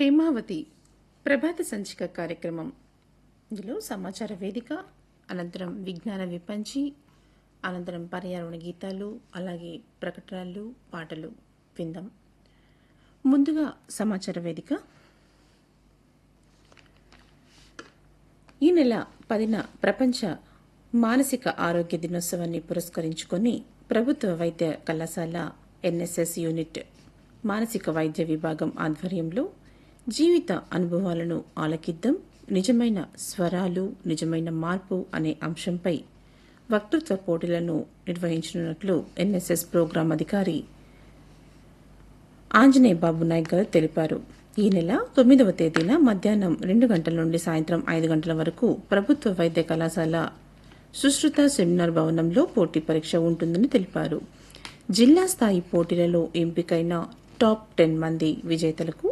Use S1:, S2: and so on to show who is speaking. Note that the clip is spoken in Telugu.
S1: హేమావతి ప్రభాత సంచిక కార్యక్రమం ఇందులో సమాచార వేదిక అనంతరం విజ్ఞాన విపంచి అనంతరం పర్యావరణ గీతాలు అలాగే ప్రకటనలు పాటలు విందాం ముందుగా సమాచార వేదిక ఈ నెల పదిన ప్రపంచ మానసిక ఆరోగ్య దినోత్సవాన్ని పురస్కరించుకొని ప్రభుత్వ వైద్య కళాశాల ఎన్ఎస్ఎస్ యూనిట్ మానసిక వైద్య విభాగం ఆధ్వర్యంలో జీవిత అనుభవాలను ఆలకిద్దాం నిజమైన స్వరాలు నిజమైన మార్పు అనే అంశంపై వక్తృత్వ పోటీలను నిర్వహించనున్నట్లు ఎన్ఎస్ఎస్ ప్రోగ్రాం అధికారి ఆంజనేయ బాబు నాయక్ గారు తెలిపారు ఈ నెల తొమ్మిదవ తేదీన మధ్యాహ్నం రెండు గంటల నుండి సాయంత్రం ఐదు గంటల వరకు ప్రభుత్వ వైద్య కళాశాల సుశ్రుత సెమినార్ భవనంలో పోటీ పరీక్ష ఉంటుందని తెలిపారు జిల్లా స్థాయి పోటీలలో ఎంపికైన టాప్ టెన్ మంది విజేతలకు